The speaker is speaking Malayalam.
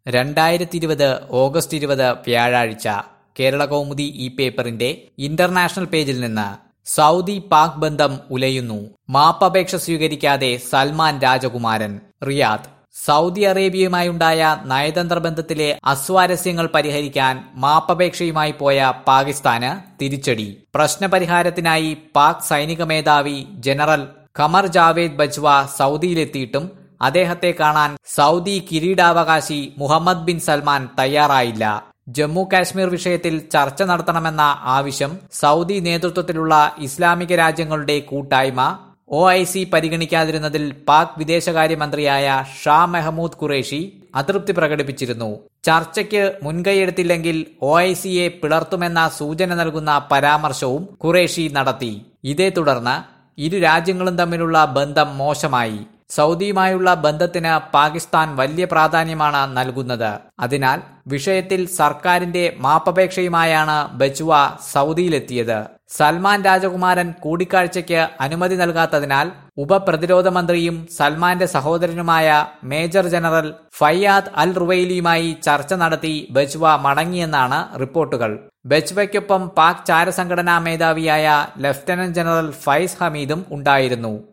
രണ്ടായിരത്തി ഇരുപത് ഓഗസ്റ്റ് ഇരുപത് വ്യാഴാഴ്ച കേരള കൗമുദി ഈ പേപ്പറിന്റെ ഇന്റർനാഷണൽ പേജിൽ നിന്ന് സൗദി പാക് ബന്ധം ഉലയുന്നു മാപ്പപേക്ഷ സ്വീകരിക്കാതെ സൽമാൻ രാജകുമാരൻ റിയാദ് സൗദി അറേബ്യയുമായുണ്ടായ നയതന്ത്ര ബന്ധത്തിലെ അസ്വാരസ്യങ്ങൾ പരിഹരിക്കാൻ മാപ്പപേക്ഷയുമായി പോയ പാകിസ്ഥാന് തിരിച്ചടി പ്രശ്നപരിഹാരത്തിനായി പാക് സൈനിക മേധാവി ജനറൽ ഖമർ ജാവേദ് ബജ്വ സൗദിയിലെത്തിയിട്ടും അദ്ദേഹത്തെ കാണാൻ സൗദി കിരീടാവകാശി മുഹമ്മദ് ബിൻ സൽമാൻ തയ്യാറായില്ല ജമ്മു കാശ്മീർ വിഷയത്തിൽ ചർച്ച നടത്തണമെന്ന ആവശ്യം സൗദി നേതൃത്വത്തിലുള്ള ഇസ്ലാമിക രാജ്യങ്ങളുടെ കൂട്ടായ്മ ഒ ഐ സി പരിഗണിക്കാതിരുന്നതിൽ പാക് വിദേശകാര്യമന്ത്രിയായ ഷാ മെഹമൂദ് ഖുറേഷി അതൃപ്തി പ്രകടിപ്പിച്ചിരുന്നു ചർച്ചയ്ക്ക് മുൻകൈയെടുത്തില്ലെങ്കിൽ ഒ ഐ സിയെ പിളർത്തുമെന്ന സൂചന നൽകുന്ന പരാമർശവും ഖുറേഷി നടത്തി ഇതേ തുടർന്ന് ഇരു രാജ്യങ്ങളും തമ്മിലുള്ള ബന്ധം മോശമായി സൗദിയുമായുള്ള ബന്ധത്തിന് പാകിസ്ഥാൻ വലിയ പ്രാധാന്യമാണ് നൽകുന്നത് അതിനാൽ വിഷയത്തിൽ സർക്കാരിന്റെ മാപ്പപേക്ഷയുമായാണ് ബജ്വ സൗദിയിലെത്തിയത് സൽമാൻ രാജകുമാരൻ കൂടിക്കാഴ്ചയ്ക്ക് അനുമതി നൽകാത്തതിനാൽ ഉപപ്രതിരോധ മന്ത്രിയും സൽമാന്റെ സഹോദരനുമായ മേജർ ജനറൽ ഫയ്യാദ് അൽ റുവൈലിയുമായി ചർച്ച നടത്തി ബജ്വ മടങ്ങിയെന്നാണ് റിപ്പോർട്ടുകൾ ബജ്വയ്ക്കൊപ്പം പാക് ചാരസംഘടനാ മേധാവിയായ ലഫ്റ്റനന്റ് ജനറൽ ഫൈസ് ഹമീദും ഉണ്ടായിരുന്നു